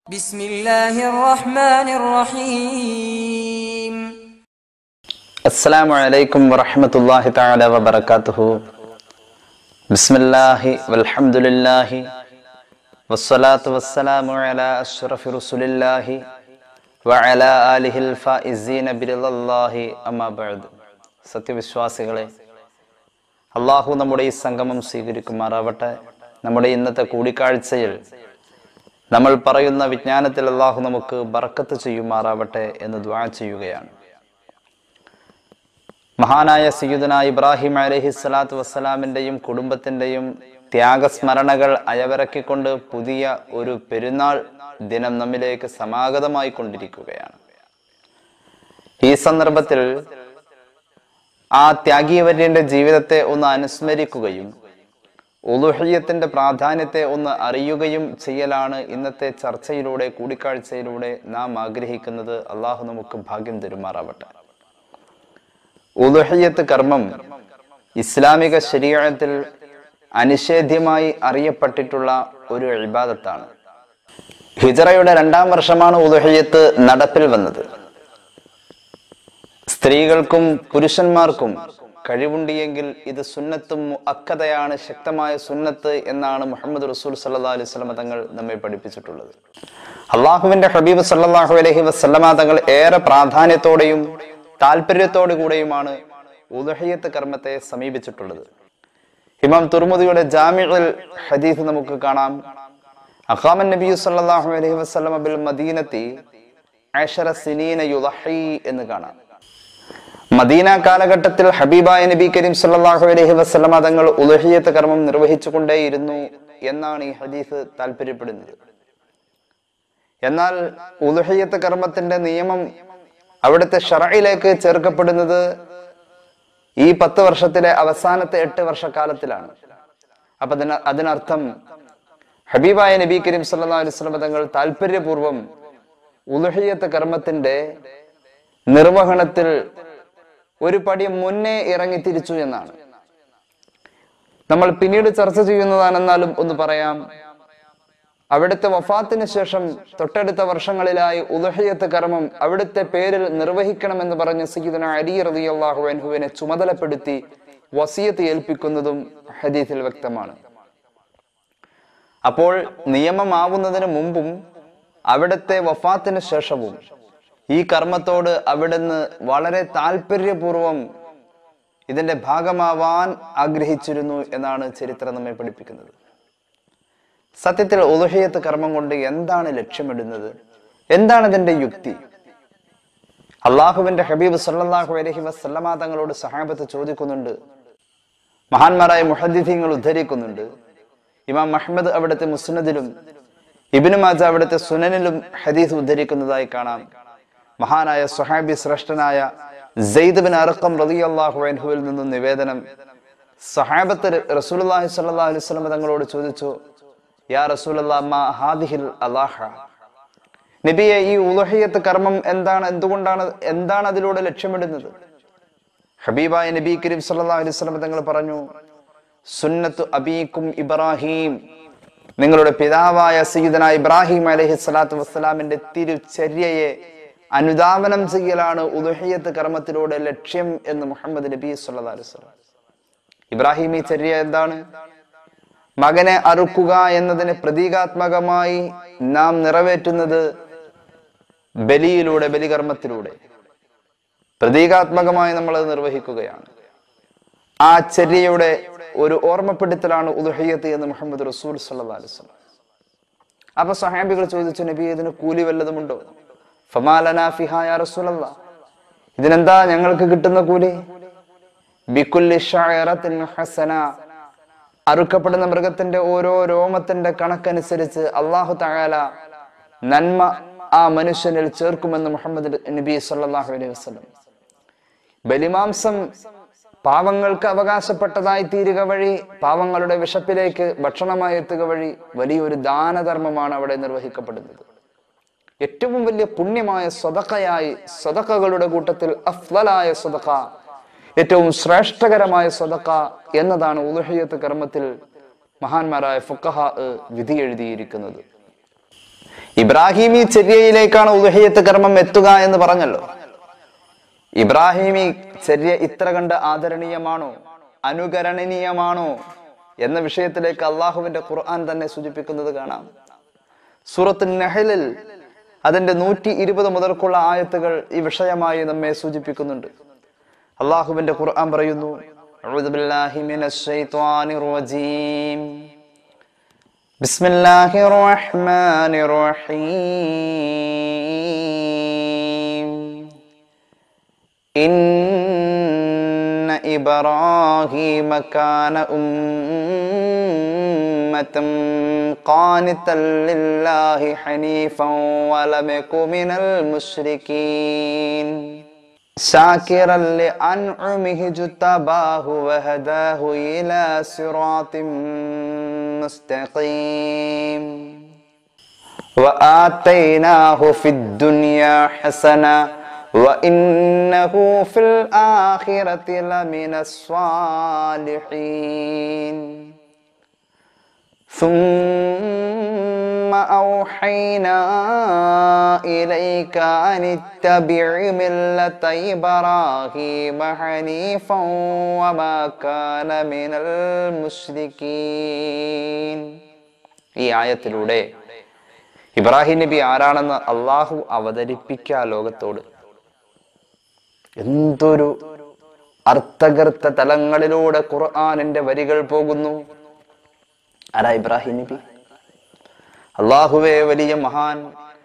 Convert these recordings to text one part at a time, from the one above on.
بسم الله الرحمن الرحيم السلام عليكم ورحمة الله تعالى وبركاته بسم الله والحمد لله والصلاة والسلام على أشرف رسول الله وعلى آله الفائزين برضا الله أما بعد സത്യവിശ്വാസികളെ അള്ളാഹു നമ്മുടെ ഈ സംഗമം സ്വീകരിക്കുമാറാവട്ടെ നമ്മുടെ ഇന്നത്തെ കൂടിക്കാഴ്ചയിൽ നമ്മൾ പറയുന്ന വിജ്ഞാനത്തിൽ അള്ളാഹു നമുക്ക് ബറക്കത്ത് ചെയ്യുമാറാവട്ടെ എന്ന് ദ്വാ ചെയ്യുകയാണ് മഹാനായ സയ്യുദന ഇബ്രാഹിം അലഹി സ്വലാത്തു വസ്സലാമിന്റെയും കുടുംബത്തിന്റെയും ത്യാഗസ്മരണകൾ അയവിറക്കിക്കൊണ്ട് പുതിയ ഒരു പെരുന്നാൾ ദിനം നമ്മിലേക്ക് സമാഗതമായി കൊണ്ടിരിക്കുകയാണ് ഈ സന്ദർഭത്തിൽ ആ ത്യാഗീവര്യന്റെ ജീവിതത്തെ ഒന്ന് അനുസ്മരിക്കുകയും ഉലുഹയ്യത്തിന്റെ പ്രാധാന്യത്തെ ഒന്ന് അറിയുകയും ചെയ്യലാണ് ഇന്നത്തെ ചർച്ചയിലൂടെ കൂടിക്കാഴ്ചയിലൂടെ നാം ആഗ്രഹിക്കുന്നത് അള്ളാഹു നമുക്ക് ഭാഗ്യം തരുമാറാവട്ടെ ഉലുഹയ്യത്ത് കർമ്മം ഇസ്ലാമിക ശരീരത്തിൽ അനിഷേധ്യമായി അറിയപ്പെട്ടിട്ടുള്ള ഒരു ഇബാദത്താണ് ഹിജറയുടെ രണ്ടാം വർഷമാണ് ഉലുഹയ്യത്ത് നടപ്പിൽ വന്നത് സ്ത്രീകൾക്കും പുരുഷന്മാർക്കും കഴിവുണ്ടിയെങ്കിൽ ഇത് സുന്നത്തും അക്കതയാണ് ശക്തമായ സുന്നത്ത് എന്നാണ് മുഹമ്മദ് റസൂൽ സല്ലാ അലൈഹി സ്വലമ തങ്ങൾ നമ്മെ പഠിപ്പിച്ചിട്ടുള്ളത് അള്ളാഹുവിന്റെ ഹബീബ് സല്ലാഹു അലഹി വസ്ലമ തങ്ങൾ ഏറെ പ്രാധാന്യത്തോടെയും താല്പര്യത്തോടു കൂടെയുമാണ് ഉദഹയ്യത്ത് കർമ്മത്തെ സമീപിച്ചിട്ടുള്ളത് ഇമാം തുർമുദിയുടെ ജാമിഉൽ ഹദീസ് നമുക്ക് കാണാം അഖാമൻ നബി സല്ലല്ലാഹു അലൈഹി വസല്ലമ ബിൽ മദീനത്തി അശറ സിനീന യുദഹി എന്ന് കാണാം മദീന കാലഘട്ടത്തിൽ ഹബീബായ നബി കരീം സല്ലല്ലാഹു അലൈഹി വസല്ലമ തങ്ങൾ ഉദഹയ്യത്ത് കർമ്മം നിർവഹിച്ചുകൊണ്ടേയിരുന്നു എന്നാണ് ഈ ഹദീസ് താല്പര്യപ്പെടുന്നത് എന്നാൽ ഉദഹയ്യത്ത് കർമ്മത്തിന്റെ നിയമം അവിടുത്തെ ഷറയിലേക്ക് ചേർക്കപ്പെടുന്നത് ഈ പത്ത് വർഷത്തിലെ അവസാനത്തെ എട്ട് വർഷക്കാലത്തിലാണ് അപ്പൊ അതിന അതിനർത്ഥം ഹബീബായ നബി കരീം സല്ലാ അലൈവലം തങ്ങൾ താല്പര്യപൂർവം ഉലുഹിയത്ത് കർമ്മത്തിന്റെ നിർവഹണത്തിൽ ഒരു പടി മുന്നേ ഇറങ്ങി തിരിച്ചു എന്നാണ് നമ്മൾ പിന്നീട് ചർച്ച ചെയ്യുന്നതാണെന്നാലും ഒന്ന് പറയാം അവിടുത്തെ വഫാത്തിന് ശേഷം തൊട്ടടുത്ത വർഷങ്ങളിലായി ഉദഹയത്ത് കർമ്മം അവിടുത്തെ പേരിൽ നിർവഹിക്കണമെന്ന് പറഞ്ഞ് സയ്യിദന അലി റതി അള്ളാഹു അൻഹുവിനെ ചുമതലപ്പെടുത്തി വസിയത്ത് ഏൽപ്പിക്കുന്നതും ഹദീസിൽ വ്യക്തമാണ് അപ്പോൾ നിയമമാവുന്നതിന് മുമ്പും അവിടുത്തെ വഫാത്തിന് ശേഷവും ഈ കർമ്മത്തോട് അവിടുന്ന് വളരെ താല്പര്യപൂർവം ഇതിന്റെ ഭാഗമാവാൻ ആഗ്രഹിച്ചിരുന്നു എന്നാണ് ചരിത്രം നമ്മെ പഠിപ്പിക്കുന്നത് സത്യത്തിൽ ഉദഹയത്ത് കർമ്മം കൊണ്ട് എന്താണ് ലക്ഷ്യമിടുന്നത് എന്താണ് ഇതിന്റെ യുക്തി അള്ളാഹുവിന്റെ ഹബീബ് സല്ലാഹു അലഹി വസ്ലമാ തങ്ങളോട് സഹാബത്ത് ചോദിക്കുന്നുണ്ട് മഹാന്മാരായ മുഹദ്ദിങ്ങൾ ഉദ്ധരിക്കുന്നുണ്ട് ഇമാം മഹമ്മദ് അവിടുത്തെ മുസ്നദിലും ഇബിനു മാജ അവിടുത്തെ സുനനിലും ഹദീസ് ഉദ്ധരിക്കുന്നതായി കാണാം മഹാനായ സുഹാബി ശ്രേഷ്ഠനായ സെയ്ദ് ബിൻ അറക്കം റതി അള്ളാഹു അൻഹുവിൽ നിന്നും നിവേദനം സഹാബത്ത് റസൂലുള്ളാഹി സ്വല്ലല്ലാഹു അലൈഹി വസല്ലം തങ്ങളോട് ചോദിച്ചു യാ റസൂലിൽ അലാഹ നബിയെ ഈ ഉലഹയ്യത്ത് കർമ്മം എന്താണ് എന്തുകൊണ്ടാണ് എന്താണ് അതിലൂടെ ലക്ഷ്യമിടുന്നത് ഹബീബായ നബി കരീം സല്ലല്ലാഹു അലൈഹി വസല്ലം തങ്ങൾ പറഞ്ഞു സുന്നത്തു അബീക്കും ഇബ്രാഹിം നിങ്ങളുടെ പിതാവായ സയ്യിദന ഇബ്രാഹിം അലൈഹി സ്വലാത്തു വസ്സലാമിന്റെ തിരുചര്യയെ അനുധാവനം ചെയ്യലാണ് ഉദുഹയ്യത്ത് കർമ്മത്തിലൂടെ ലക്ഷ്യം എന്ന് മുഹമ്മദ് നബി സല്ലല്ലാഹു അലൈഹി വസല്ലം ഇബ്രാഹിം ഈ ചര്യ എന്താണ് മകനെ അറുക്കുക എന്നതിന് പ്രതീകാത്മകമായി നാം നിറവേറ്റുന്നത് ബലിയിലൂടെ ബലികർമ്മത്തിലൂടെ പ്രതീകാത്മകമായി നമ്മൾ അത് നിർവഹിക്കുകയാണ് ആ ചര്യയുടെ ഒരു ഓർമ്മപ്പെടുത്തലാണ് ഉദുഹയ്യത്ത് എന്ന് മുഹമ്മദ് റസൂൽ സല്ലാ അലുസ്ലാം അപ്പൊ സഹാബികൾ ചോദിച്ചു നബി ഇതിന് കൂലി വല്ലതുമുണ്ടോ ഫമാലന ഫിഹായ റസൂലല്ല ഇതിനെന്താ ഞങ്ങൾക്ക് കിട്ടുന്ന കൂലി ബിക്കുല്ലി ഷായറത്തിൻ ഹസന അറുക്കപ്പെടുന്ന മൃഗത്തിന്റെ ഓരോ രോമത്തിന്റെ കണക്കനുസരിച്ച് അള്ളാഹു തആല നന്മ ആ മനുഷ്യനിൽ ചേർക്കുമെന്ന് മുഹമ്മദ് നബി സല്ലല്ലാഹു അലൈഹി വസല്ലം ബലിമാംസം പാവങ്ങൾക്ക് അവകാശപ്പെട്ടതായി തീരുക വഴി പാവങ്ങളുടെ വിശപ്പിലേക്ക് ഭക്ഷണമായി എത്തുക വഴി വലിയൊരു ദാനധർമ്മമാണ് അവിടെ നിർവഹിക്കപ്പെടുന്നത് ഏറ്റവും വലിയ പുണ്യമായ സ്വതക്കയായി സ്വതക്കകളുടെ കൂട്ടത്തിൽ അഫ്ലലായ സ്വതക്ക ഏറ്റവും ശ്രേഷ്ഠകരമായ സ്വതക്ക എന്നതാണ് ഉലുഹയ്യത്ത് കർമ്മത്തിൽ മഹാന്മാരായ ഫുക്കഹ വിധി എഴുതിയിരിക്കുന്നത് ഇബ്രാഹിമി ചര്യയിലേക്കാണ് ഉദഹയ്യത്ത് കർമ്മം എത്തുക എന്ന് പറഞ്ഞല്ലോ ഇബ്രാഹിമി ചര്യ ഇത്ര കണ്ട് ആദരണീയമാണോ അനുകരണീയമാണോ എന്ന വിഷയത്തിലേക്ക് അള്ളാഹുവിന്റെ ഖുർആൻ തന്നെ സൂചിപ്പിക്കുന്നത് കാണാം സൂറത്ത് നഹലിൽ അതിന്റെ നൂറ്റി ഇരുപത് മുതൽക്കുള്ള ആയത്തുകൾ ഈ വിഷയമായി നമ്മെ സൂചിപ്പിക്കുന്നുണ്ട് അള്ളാഹുവിന്റെ ഖുർആൻ പറയുന്നു "അഊദു ബില്ലാഹി മിനശ് ശൈത്വാനിർ റജീം. ബിസ്മില്ലാഹിർ റഹ്മാനിർ റഹീം إن إبراهيم كان أمة قانتا لله حنيفا ولم يك من المشركين شاكرا لأنعمه اجتباه وهداه إلى صراط مستقيم وآتيناه في الدنيا حسنة وإنه في الآخرة لمن الصالحين ثم أوحينا إليك أن اتبع ملة إبراهيم حنيفا وما كان من المشركين ഈ ആയത്തിലൂടെ ഇബ്രാഹിം നബി ആരാണെന്ന് അള്ളാഹു അവതരിപ്പിക്കുക ലോകത്തോട് എന്തൊരു അർത്ഥഗർത്ത തലങ്ങളിലൂടെ ഖുർആാനിന്റെ വരികൾ പോകുന്നു ആരാ ഇബ്രാഹിം നബി അള്ളാഹുവേ വലിയ മഹാൻ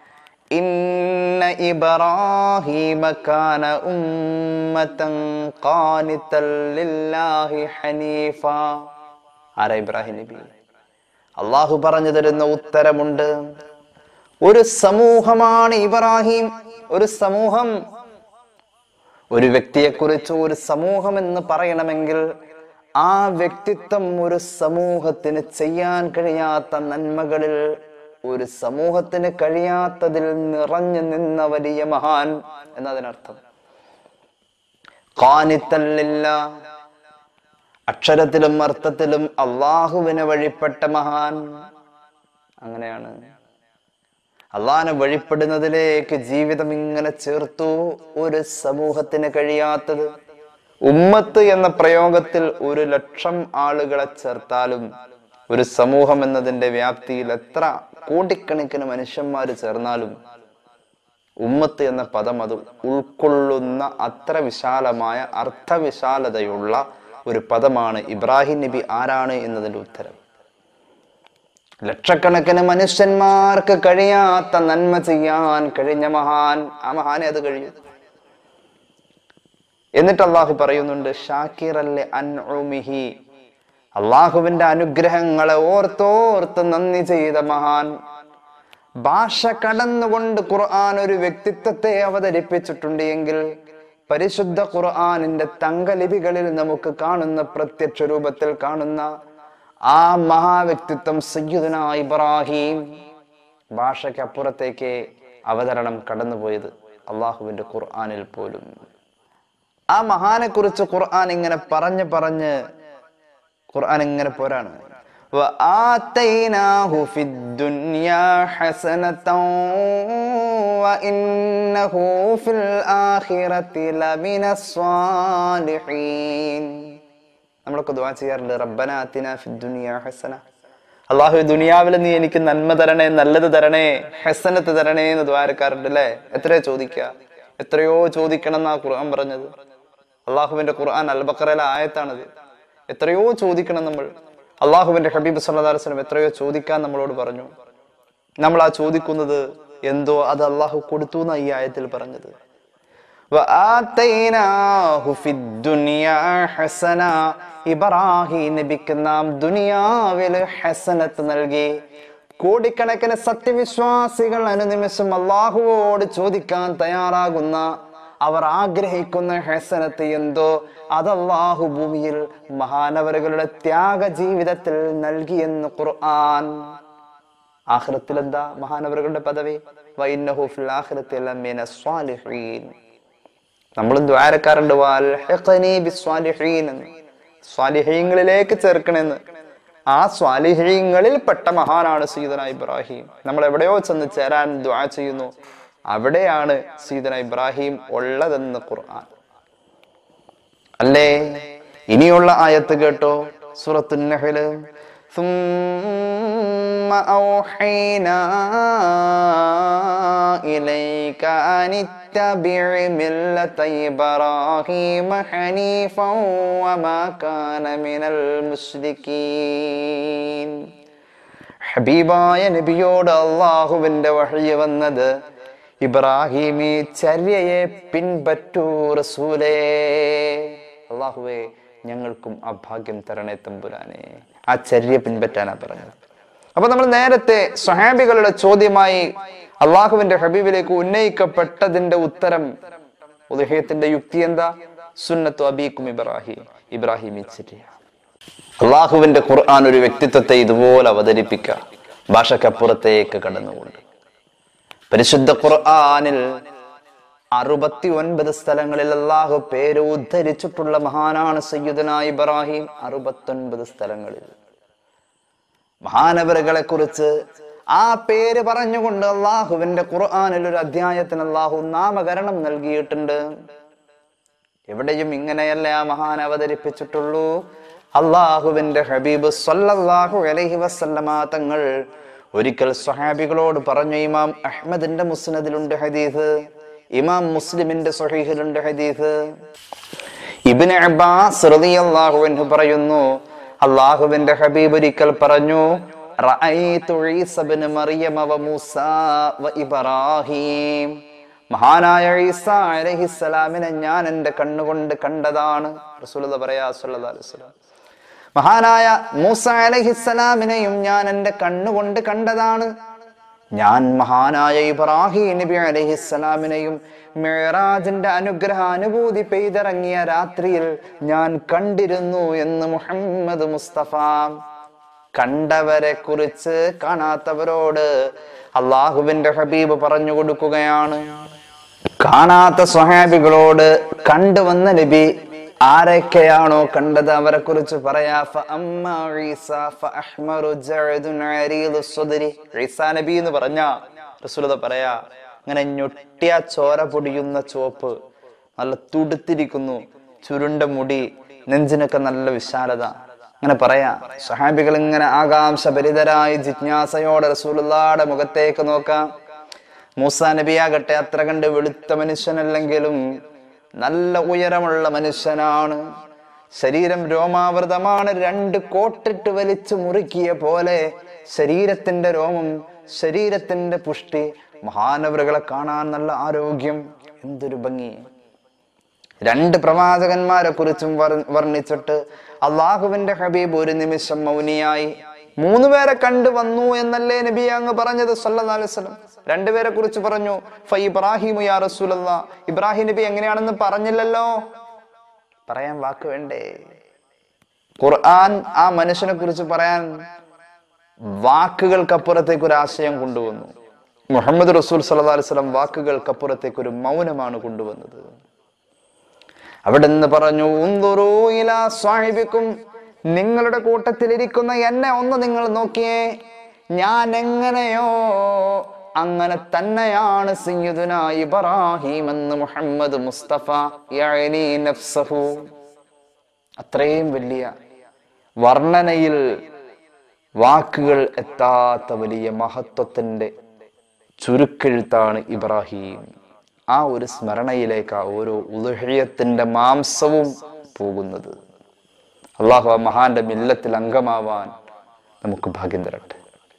ഇന്ന ഇബ്രാഹിമ കാന ഉമ്മതൻ ഖാനിതൻ ലില്ലാഹി ഹനീഫ ആരാ ഇബ്രാഹിം നബി അള്ളാഹു പറഞ്ഞു തരുന്ന ഉത്തരമുണ്ട് ഒരു സമൂഹമാണ് ഇബ്രാഹിം ഒരു സമൂഹം ഒരു വ്യക്തിയെക്കുറിച്ച് ഒരു സമൂഹം എന്ന് പറയണമെങ്കിൽ ആ വ്യക്തിത്വം ഒരു സമൂഹത്തിന് ചെയ്യാൻ കഴിയാത്ത നന്മകളിൽ ഒരു സമൂഹത്തിന് കഴിയാത്തതിൽ നിറഞ്ഞു നിന്ന വലിയ മഹാൻ എന്നതിനർത്ഥം ഖാനിത്തല്ലില്ല അക്ഷരത്തിലും അർത്ഥത്തിലും അള്ളാഹുവിനെ വഴിപ്പെട്ട മഹാൻ അങ്ങനെയാണ് അള്ളാഹിനെ വഴിപ്പെടുന്നതിലേക്ക് ജീവിതം ഇങ്ങനെ ചേർത്തു ഒരു സമൂഹത്തിന് കഴിയാത്തത് ഉമ്മത്ത് എന്ന പ്രയോഗത്തിൽ ഒരു ലക്ഷം ആളുകളെ ചേർത്താലും ഒരു സമൂഹം എന്നതിന്റെ വ്യാപ്തിയിൽ എത്ര കോടിക്കണക്കിന് മനുഷ്യന്മാർ ചേർന്നാലും ഉമ്മത്ത് എന്ന പദം അത് ഉൾക്കൊള്ളുന്ന അത്ര വിശാലമായ അർത്ഥവിശാലതയുള്ള ഒരു പദമാണ് ഇബ്രാഹിം നബി ആരാണ് എന്നതിന്റെ ഉത്തരം ലക്ഷക്കണക്കിന് മനുഷ്യന്മാർക്ക് കഴിയാത്ത നന്മ ചെയ്യാൻ കഴിഞ്ഞ മഹാൻ ആ മഹാനെ അത് കഴിയും എന്നിട്ട് അള്ളാഹു പറയുന്നുണ്ട് ഷാക്കിറല്ലെ അൻഉമിഹി അള്ളാഹുവിന്റെ അനുഗ്രഹങ്ങളെ ഓർത്തോർത്ത് നന്ദി ചെയ്ത മഹാൻ ഭാഷ കടന്നുകൊണ്ട് ഖുർആൻ ഒരു വ്യക്തിത്വത്തെ അവതരിപ്പിച്ചിട്ടുണ്ട് എങ്കിൽ പരിശുദ്ധ ഖുർആനിന്റെ തങ്കലിപികളിൽ നമുക്ക് കാണുന്ന പ്രത്യക്ഷ രൂപത്തിൽ കാണുന്ന ആ മഹാവ്യക്തിത്വം സയ്യിദുന ഇബ്രാഹിം ഭാഷയ്ക്കപ്പുറത്തേക്ക് അവതരണം കടന്നുപോയത് അള്ളാഹുവിന്റെ ഖുർആനിൽ പോലും ആ മഹാനെ കുറിച്ച് ഖുർആൻ ഇങ്ങനെ പറഞ്ഞ് പറഞ്ഞ് ഖുർആൻ ഇങ്ങനെ പോരാണ് وآتيناه في الدنيا حسنة وإنه في الآخرة لمن الصالحين നമ്മളൊക്കെ ദുആ ചെയ്യാറുണ്ട് റബ്ബന ആതിന ഫിദ് ദുനിയ ഹസന അള്ളാഹു ദുനിയാവിൽ നീ എനിക്ക് നന്മ തരണേ നല്ലത് തരണേ ഹസനത്ത് തരണേ എന്ന് ദ്വാരക്കാറുണ്ട് അല്ലേ എത്രയോ ചോദിക്കുക എത്രയോ ചോദിക്കണം എന്നാ ഖുർആൻ പറഞ്ഞത് അള്ളാഹുവിന്റെ ഖുർആൻ അൽബക്കറയിലെ ആയത്താണത് എത്രയോ ചോദിക്കണം നമ്മൾ അള്ളാഹുവിന്റെ ഹബീബ് സല്ലല്ലാഹു അലൈഹി വസല്ലം എത്രയോ ചോദിക്കാൻ നമ്മളോട് പറഞ്ഞു നമ്മൾ ആ ചോദിക്കുന്നത് എന്തോ അത് അള്ളാഹു കൊടുത്തു എന്ന ഈ ആയത്തിൽ പറഞ്ഞത് وآتيناه في الدنيا حسنة ഇബ്രാഹിം നബിക്ക് നാം ദുനിയാവിൽ ഹസനത്ത് നൽകി കോടിക്കണക്കിന് സത്യവിശ്വാസികൾ അനുനിമിഷം അള്ളാഹുവോട് ചോദിക്കാൻ തയ്യാറാകുന്ന അവർ ആഗ്രഹിക്കുന്ന ഹസനത്ത് എന്തോ അത് അള്ളാഹു ഭൂമിയിൽ മഹാനവരുകളുടെ ത്യാഗ ജീവിതത്തിൽ നൽകിയെന്ന് ഖുർആൻ ആഖിറത്തിൽ എന്താ മഹാനവറുകളുടെ പദവി വൈന്നഹു ഫിൽ ആഖിറത്തി ലമിന സ്വാലിഹീൻ നമ്മളും ദ്വാരക്കാരുണ്ട് വാൽഹിഖനി ബിസ്വാലിഹീൻ എന്ന് സ്വാലിഹീങ്ങളിലേക്ക് ചേർക്കണമെന്ന് ആ സ്വാലിഹ്യങ്ങളിൽ പെട്ട മഹാനാണ് സീതന ഇബ്രാഹിം നമ്മൾ എവിടെയോ ചെന്ന് ചേരാൻ ദ്വാ ചെയ്യുന്നു അവിടെയാണ് സീതന ഇബ്രാഹിം ഉള്ളതെന്ന് ഖുർആൻ അല്ലേ ഇനിയുള്ള ആയത്ത് കേട്ടോ സൂറത്തു നഹല് ثم أوحينا إليك أن اتبع ملة إبراهيم حنيفا وما كان من المشركين ഹബീബായ നബിയോട് അള്ളാഹുവിന്റെ വഴി വന്നത് ഇബ്രാഹിമി ചര്യയെ പിൻപറ്റൂ റസൂലേ അള്ളാഹുവേ ഞങ്ങൾക്കും ആ ഭാഗ്യം തരണേ തമ്പുരാനെ ആ ചര്യ പിൻപറ്റാനാ പറഞ്ഞത് അപ്പൊ നമ്മൾ നേരത്തെ സ്വഹാബികളുടെ ചോദ്യമായി അള്ളാഹുവിന്റെ ഹബീബിലേക്ക് ഉന്നയിക്കപ്പെട്ടതിന്റെ ഉത്തരം ഉദഹയത്തിന്റെ യുക്തി എന്താ സുന്നത്തു അബീക്കും ഇബ്രാഹിം ഇബ്രാഹിം ചര്യ അള്ളാഹുവിന്റെ ഖുർആൻ ഒരു വ്യക്തിത്വത്തെ ഇതുപോലെ അവതരിപ്പിക്കുക ഭാഷക്കപ്പുറത്തേക്ക് കടന്നുകൊണ്ട് പരിശുദ്ധ ഖുർആനിൽ അറുപത്തി ഒൻപത് സ്ഥലങ്ങളിൽ അള്ളാഹു പേര് ഉദ്ധരിച്ചിട്ടുള്ള മഹാനാണ് സയ്യുദന ഇബ്രാഹിം അറുപത്തൊൻപത് സ്ഥലങ്ങളിൽ മഹാനവറുകളെ കുറിച്ച് ആ പേര് പറഞ്ഞുകൊണ്ട് അള്ളാഹുവിന്റെ ഖുർആനിൽ ഒരു അധ്യായത്തിന് അള്ളാഹു നാമകരണം നൽകിയിട്ടുണ്ട് എവിടെയും ഇങ്ങനെയല്ല ആ മഹാൻ അവതരിപ്പിച്ചിട്ടുള്ളൂ അള്ളാഹുവിന്റെ ഹബീബ് സല്ലല്ലാഹു അലൈഹി വസല്ലമ തങ്ങൾ ഒരിക്കൽ സ്വഹാബികളോട് പറഞ്ഞു ഇമാം അഹ്മദിന്റെ മുസ്നദിലുണ്ട് ഹദീസ് ഇമാം മുസ്ലിമിന്റെ സ്വഹീഹിലുണ്ട് ഹദീസ് ഇബ്നു അബ്ബാസ് റളിയല്ലാഹു അൻഹു പറയുന്നു അള്ളാഹുവിന്റെ ഹബീബ് ഒരിക്കൽ പറഞ്ഞു റഅയ്തു ഈസ ഇബ്നു മറിയമ വ മൂസ വ ഇബ്രാഹിം മഹാനായ ഈസ അലൈഹിസ്സലാമിനെ ഞാൻ എൻ്റെ കണ്ണുകൊണ്ട് കണ്ടതാണ് റസൂലുള്ളാഹി പറയാ സ്വല്ലല്ലാഹു അലൈഹി വസല്ലം മഹാനായ മൂസ അലഹിസ്സലാമിനെയും ഞാൻ എൻ്റെ കണ്ണുകൊണ്ട് കണ്ടതാണ് ഞാൻ മഹാനായ ഇബ്രാഹിം നബി അലഹിസ്സലാമിനെയും മേറാജിന്റെ അനുഗ്രഹ അനുഭൂതി പെയ്തിറങ്ങിയ രാത്രിയിൽ ഞാൻ കണ്ടിരുന്നു എന്ന് മുഹമ്മദ് മുസ്തഫ കണ്ടവരെ കുറിച്ച് കാണാത്തവരോട് അള്ളാഹുവിന്റെ ഹബീബ് പറഞ്ഞു കൊടുക്കുകയാണ് കാണാത്ത സ്വഹാബികളോട് കണ്ടുവന്ന നബി ആരൊക്കെയാണോ കണ്ടത് അവരെ കുറിച്ച് പറയാ ഫഅമ്മാ ഈസ ഫഅഹ്മറു ജഅദുൻ അരീദു സ്വദരി. ഈസാ നബി എന്ന് പറഞ്ഞ റസൂലത പറയാ അങ്ങനെ ഞൊട്ടിയ ചോര പൊടിയുന്ന ചുവപ്പ് നല്ല തുടുത്തിരിക്കുന്നു ചുരുണ്ട മുടി നെഞ്ചിനൊക്കെ നല്ല വിശാലത അങ്ങനെ പറയാ സഹാബികൾ ഇങ്ങനെ ആകാംക്ഷഭരിതരായി ജിജ്ഞാസയോടെ റസൂലുള്ളാടെ മുഖത്തേക്ക് നോക്കാം മൂസ നബിയാകട്ടെ അത്ര കണ്ട് വെളുത്ത മനുഷ്യനല്ലെങ്കിലും നല്ല ഉയരമുള്ള മനുഷ്യനാണ് ശരീരം രോമാവൃതമാണ് രണ്ട് കോട്ടിട്ട് വലിച്ചു മുറുക്കിയ പോലെ ശരീരത്തിന്റെ രോമം ശരീരത്തിന്റെ പുഷ്ടി മഹാനവറുകളെ കാണാൻ നല്ല ആരോഗ്യം എന്തൊരു ഭംഗി രണ്ട് പ്രവാചകന്മാരെ കുറിച്ചും വർ- വർണ്ണിച്ചിട്ട് അള്ളാഹുവിന്റെ ഹബീബ് ഒരു നിമിഷം മൗനിയായി മൂന്ന് പേരെ കണ്ടു വന്നു എന്നല്ലേ നബി അങ്ങ് പറഞ്ഞത് സല്ലല്ലാഹു അലൈഹി വസല്ലം രണ്ടുപേരെ കുറിച്ച് പറഞ്ഞു ഫ ഇബ്രാഹിമു യാ റസൂലല്ലാ ഇബ്രാഹിം നബി എങ്ങനെയാണെന്ന് പറഞ്ഞില്ലല്ലോ പറയാൻ വാക്ക് വേണ്ടേ ഖുർആൻ ആ മനുഷ്യനെ കുറിച്ച് പറയാൻ വാക്കുകൾക്കപ്പുറത്തേക്ക് ഒരു ആശയം കൊണ്ടുവന്നു മുഹമ്മദ് റസൂൽ സല്ലല്ലാഹു അലൈഹി വസല്ലം വാക്കുകൾക്കപ്പുറത്തേക്ക് ഒരു മൗനമാണ് കൊണ്ടുവന്നത് അവിടെ നിന്ന് പറഞ്ഞു ഉന്തുറൂ ഇലാ സ്വാഹിബിക്കും നിങ്ങളുടെ കൂട്ടത്തിലിരിക്കുന്ന എന്നെ ഒന്ന് നിങ്ങൾ നോക്കിയേ ഞാൻ എങ്ങനെയോ അങ്ങനെ തന്നെയാണ് സയ്യിദുന ഇബ്രാഹിം എന്ന് മുഹമ്മദ് മുസ്തഫ യഅനി നഫ്സഹു അത്രയും വലിയ വർണ്ണനയിൽ വാക്കുകൾ എത്താത്ത വലിയ മഹത്വത്തിന്റെ ചുരുക്കെഴുത്താണ് ഇബ്രാഹിം ആ ഒരു സ്മരണയിലേക്ക് ആ ഓരോ ഉദഹയത്തിന്റെ മാംസവും പോകുന്നത് അള്ളാഹു ആ മഹാന്റെ മില്ലത്തിൽ അംഗമാവാൻ നമുക്ക് ഭാഗ്യം തരട്ടെ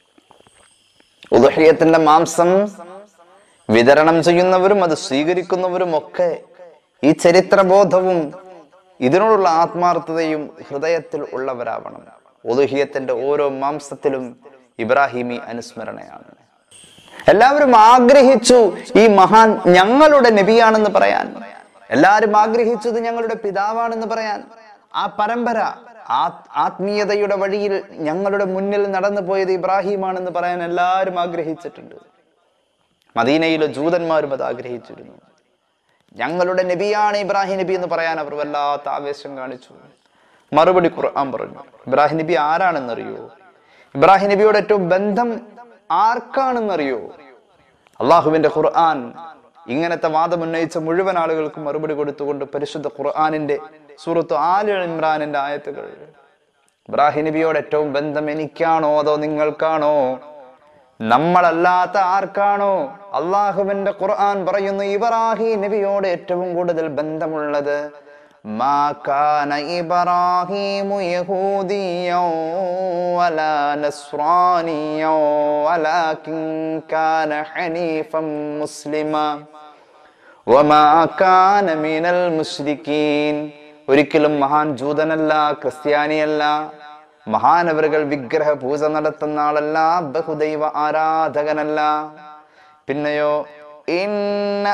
ഉദഹയത്തിന്റെ മാംസം വിതരണം ചെയ്യുന്നവരും അത് സ്വീകരിക്കുന്നവരും ഒക്കെ ഈ ചരിത്രബോധവും ഇതിനോടുള്ള ആത്മാർത്ഥതയും ഹൃദയത്തിൽ ഉള്ളവരാവണം ഉദുഹിയത്തിന്റെ ഓരോ മാംസത്തിലും ഇബ്രാഹിമി അനുസ്മരണയാണ് എല്ലാവരും ആഗ്രഹിച്ചു ഈ മഹാൻ ഞങ്ങളുടെ നബിയാണെന്ന് പറയാൻ എല്ലാവരും ആഗ്രഹിച്ചത് ഞങ്ങളുടെ പിതാവാണെന്ന് പറയാൻ ആ പരമ്പര ആ- ആത്മീയതയുടെ വഴിയിൽ ഞങ്ങളുടെ മുന്നിൽ നടന്നു പോയത് ഇബ്രാഹിമാണെന്ന് പറയാൻ എല്ലാവരും ആഗ്രഹിച്ചിട്ടുണ്ട് മദീനയിലെ ജൂതന്മാരും അത് ആഗ്രഹിച്ചിരുന്നു ഞങ്ങളുടെ നബിയാണ് ഇബ്രാഹിം നബി എന്ന് പറയാൻ അവർ വല്ലാത്ത ആവേശം കാണിച്ചു മറുപടി ഖുർആൻ പറഞ്ഞു ഇബ്രാഹിം നബി ആരാണെന്നറിയോ ഇബ്രാഹിം നബിയോട് ഏറ്റവും ബന്ധം ആർക്കാണെന്നറിയോ അള്ളാഹുവിന്റെ ഖുർആൻ ഇങ്ങനത്തെ വാദം ഉന്നയിച്ച മുഴുവൻ ആളുകൾക്കും മറുപടി കൊടുത്തുകൊണ്ട് പരിശുദ്ധ ഖുർആാനിന്റെ സൂറത്ത് ആല് ഇമ്രാനിന്റെ ആയത്തുകൾ ഇബ്രാഹിം നബിയോട് ഏറ്റവും ബന്ധം എനിക്കാണോ അതോ നിങ്ങൾക്കാണോ നമ്മളല്ലാത്ത ആർക്കാണോ അള്ളാഹുവിന്റെ ഖുർആൻ പറയുന്നു ഇബ്രാഹിം നബിയോട് ഏറ്റവും കൂടുതൽ ബന്ധമുള്ളത് മാ കാന ഇബ്രാഹീമു യഹൂദിയോ വലാ നസ്രാനിയോ വലാകിൻ കാന ഹനീഫൻ മുസ്ലിമാ വമാ കാന മിനൽ മുശ്രിക്കീൻ ഒരിക്കലും മഹാൻ ജൂതനല്ല ക്രിസ്ത്യാനിയല്ല മഹാനവറുകൾ വിഗ്രഹ പൂജ നടത്തുന്ന ആളല്ല ബഹുദൈവ ആരാധകനല്ല പിന്നെയോ ഇന്ന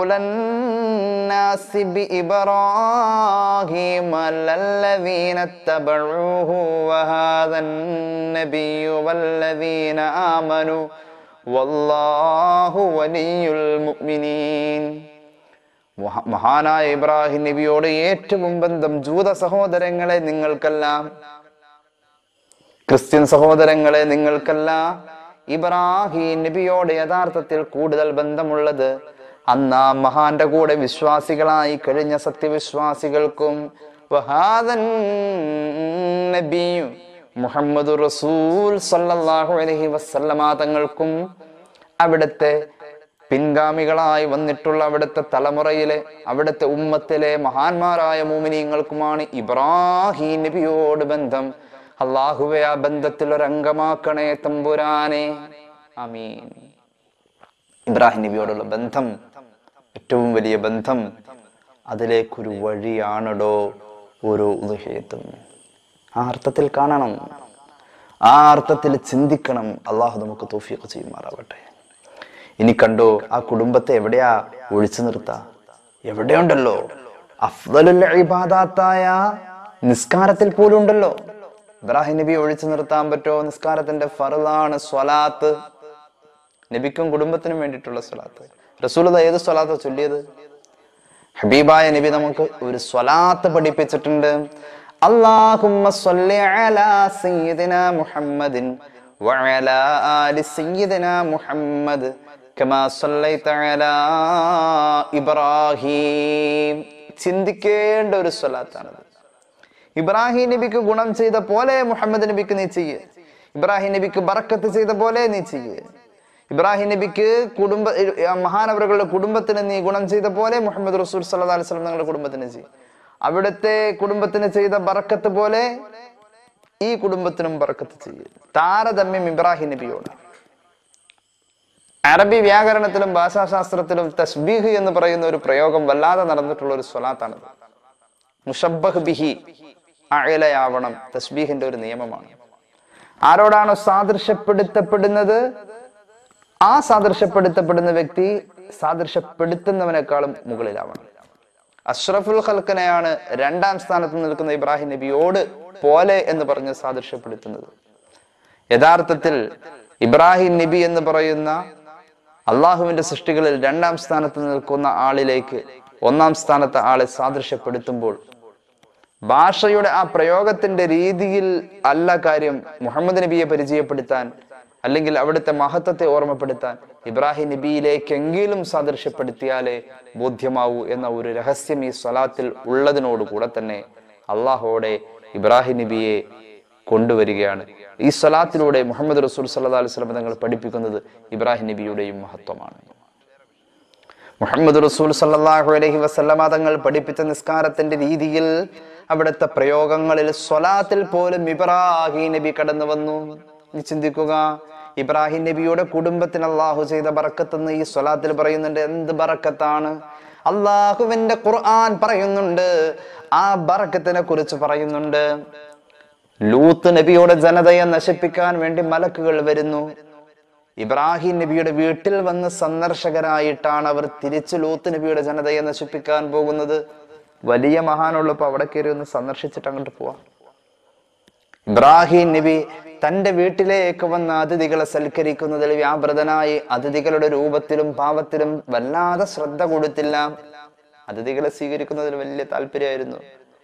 ഔലന്നാസി ബി ഇബ്രാഹീമ ലല്ലദീന തബഊഹു വഹാദൻ നബിയ്യു വല്ലദീന ആമനു വല്ലാഹു വലിയുൽ മുഅ്മിനീൻ മഹാ- മഹാനായ ഇബ്രാഹിം നബിയോട് ഏറ്റവും ബന്ധം ജൂത സഹോദരങ്ങളെ നിങ്ങൾക്കെല്ലാം ക്രിസ്ത്യൻ സഹോദരങ്ങളെ നിങ്ങൾക്കല്ല ഇബ്രാഹിം നബിയോട് യഥാർത്ഥത്തിൽ കൂടുതൽ ബന്ധമുള്ളത് അന്ന് ആ മഹാന്റെ കൂടെ വിശ്വാസികളായി കഴിഞ്ഞ സത്യവിശ്വാസികൾക്കും വഹാദൻ നബിയു മുഹമ്മദ് റസൂൽ സല്ലല്ലാഹു അലൈഹി വസല്ലമ തങ്ങൾക്കും അവിടുത്തെ പിൻഗാമികളായി വന്നിട്ടുള്ള അവിടുത്തെ തലമുറയിലെ അവിടുത്തെ ഉമ്മത്തിലെ മഹാന്മാരായ മോമിനിയങ്ങൾക്കുമാണ് ഇബ്രാഹിം നബിയോട് ബന്ധം അള്ളാഹുവെ ആ ബന്ധത്തിൽ ഒരംഗമാക്കണേ തമ്പുരാനെ അമീൻ ഇബ്രാഹിം നബിയോടുള്ള ബന്ധം ഏറ്റവും വലിയ ബന്ധം അതിലേക്കൊരു വഴിയാണടോ ഓരോ ഉദഹേത്തും ആ അർത്ഥത്തിൽ കാണണം ആ അർത്ഥത്തിൽ ചിന്തിക്കണം അള്ളാഹു നമുക്ക് തോഫിയൊക്കെ ചെയ്യുമാറാവട്ടെ ഇനി കണ്ടോ ആ കുടുംബത്തെ എവിടെയാ ഒഴിച്ചു നിർത്താ എവിടെയുണ്ടല്ലോ അഫ്ദലുൽ ഇബാദാത്തായ നിസ്കാരത്തിൽ പോലും ഉണ്ടല്ലോ ഇബ്രാഹിം നബി ഒഴിച്ചു നിർത്താൻ പറ്റോ നിസ്കാരത്തിന്റെ ഫറലാണ് സ്വലാത്ത് നബിക്കും കുടുംബത്തിനും വേണ്ടിയിട്ടുള്ള സ്വലാത്ത് റസൂലത ഏത് സ്വലാത്ത ചൊല്ലിയത് ഹബീബായ നബി നമുക്ക് ഒരു സ്വലാത്ത് പഠിപ്പിച്ചിട്ടുണ്ട് അല്ലാഹുമ്മ സ്വല്ലി അലാ സയ്യിദിന മുഹമ്മദിൻ വഅലാ ആലി സയ്യിദിന മുഹമ്മദ് കമാ സ്വല്ലൈത അലാ ഇബ്രാഹിം ചിന്തിക്കേണ്ട ഒരു സ്വലാത്താണത് ഇബ്രാഹിം നബിക്ക് ഗുണം ചെയ്ത പോലെ മുഹമ്മദ് നബിക്ക് നീ ചെയ്യ് ഇബ്രാഹിം നബിക്ക് ബറക്കത്ത് ചെയ്ത പോലെ നീ ചെയ്യ് ഇബ്രാഹിം നബിക്ക് കുടുംബ ഏർ മഹാനവറുകളുടെ കുടുംബത്തിന് നീ ഗുണം ചെയ്ത പോലെ മുഹമ്മദ് റസൂൽ സല്ലല്ലാഹു അലൈഹി വസല്ലം നിങ്ങളുടെ കുടുംബത്തിന് ചെയ്യും അവിടുത്തെ കുടുംബത്തിന് ചെയ്ത ബറക്കത്ത് പോലെ ഈ കുടുംബത്തിനും ബറക്കത്ത് ചെയ്യും താരതമ്യം ഇബ്രാഹിം നബിയോട് അറബി വ്യാകരണത്തിലും ഭാഷാശാസ്ത്രത്തിലും തസ്ബീഹ് എന്ന് പറയുന്ന ഒരു പ്രയോഗം വല്ലാതെ നടന്നിട്ടുള്ള ഒരു സ്വലാത്താണത് മുഷബ്ബഹ് ബിഹി അയലയാവണം തസ്ബീഹിന്റെ ഒരു നിയമമാണ് ആരോടാണോ സാദൃശ്യപ്പെടുത്തപ്പെടുന്നത് ആ സാദൃശ്യപ്പെടുത്തപ്പെടുന്ന വ്യക്തി സാദൃശ്യപ്പെടുത്തുന്നവനേക്കാളും മുകളിലാവണം അഷ്റഫുൽ ഖൽക്കനെയാണ് രണ്ടാം സ്ഥാനത്ത് നിൽക്കുന്ന ഇബ്രാഹിം നബിയോട് പോലെ എന്ന് പറഞ്ഞ് സാദൃശ്യപ്പെടുത്തുന്നത് യഥാർത്ഥത്തിൽ ഇബ്രാഹിം നബി എന്ന് പറയുന്ന അള്ളാഹുവിന്റെ സൃഷ്ടികളിൽ രണ്ടാം സ്ഥാനത്ത് നിൽക്കുന്ന ആളിലേക്ക് ഒന്നാം സ്ഥാനത്തെ ആളെ സാദൃശ്യപ്പെടുത്തുമ്പോൾ ഭാഷയുടെ ആ പ്രയോഗത്തിന്റെ രീതിയിൽ അല്ല കാര്യം മുഹമ്മദ് നബിയെ പരിചയപ്പെടുത്താൻ അല്ലെങ്കിൽ അവിടുത്തെ മഹത്വത്തെ ഓർമ്മപ്പെടുത്താൻ ഇബ്രാഹിം നബിയിലേക്കെങ്കിലും സാദൃശ്യപ്പെടുത്തിയാലേ ബോധ്യമാവൂ എന്ന ഒരു രഹസ്യം ഈ സ്വലാത്തിൽ ഉള്ളതിനോടുകൂടെ തന്നെ അള്ളാഹോടെ ഇബ്രാഹിം നബിയെ കൊണ്ടുവരികയാണ് ഈ സ്വലാത്തിലൂടെ മുഹമ്മദ് റസൂൽ സല്ലാ അലൈഹി സ്വലം തങ്ങൾ പഠിപ്പിക്കുന്നത് ഇബ്രാഹിം നബിയുടെയും മഹത്വമാണ് മുഹമ്മദ് റസൂൽ സല്ലല്ലാഹു അലൈഹി വസല്ലമ തങ്ങൾ പഠിപ്പിച്ച നിസ്കാരത്തിന്റെ രീതിയിൽ അവിടുത്തെ പ്രയോഗങ്ങളിൽ സ്വലാത്തിൽ പോലും ഇബ്രാഹിം നബി കടന്നു വന്നു നീ ചിന്തിക്കുക ഇബ്രാഹിം നബിയുടെ കുടുംബത്തിന് അള്ളാഹു ചെയ്ത ബറക്കത്തെന്ന് ഈ സ്വലാത്തിൽ പറയുന്നുണ്ട് എന്ത് ബറക്കത്താണ് അള്ളാഹുവിന്റെ ഖുർആൻ പറയുന്നുണ്ട് ആ ബറക്കത്തിനെ കുറിച്ച് പറയുന്നുണ്ട് ലൂത്ത് നബിയുടെ ജനതയെ നശിപ്പിക്കാൻ വേണ്ടി മലക്കുകൾ വരുന്നു ഇബ്രാഹിം നബിയുടെ വീട്ടിൽ വന്ന് സന്ദർശകരായിട്ടാണ് അവർ തിരിച്ചു ലൂത്ത് നബിയുടെ ജനതയെ നശിപ്പിക്കാൻ പോകുന്നത് വലിയ മഹാനുള്ളപ്പോ അവിടെ കയറി ഒന്ന് സന്ദർശിച്ചിട്ട് അങ്ങോട്ട് പോവാം ഇബ്രാഹിം നബി തന്റെ വീട്ടിലേക്ക് വന്ന അതിഥികളെ സൽക്കരിക്കുന്നതിൽ വ്യാപൃതനായി അതിഥികളുടെ രൂപത്തിലും ഭാവത്തിലും വല്ലാതെ ശ്രദ്ധ കൊടുത്തില്ല അതിഥികളെ സ്വീകരിക്കുന്നതിൽ വലിയ താല്പര്യമായിരുന്നു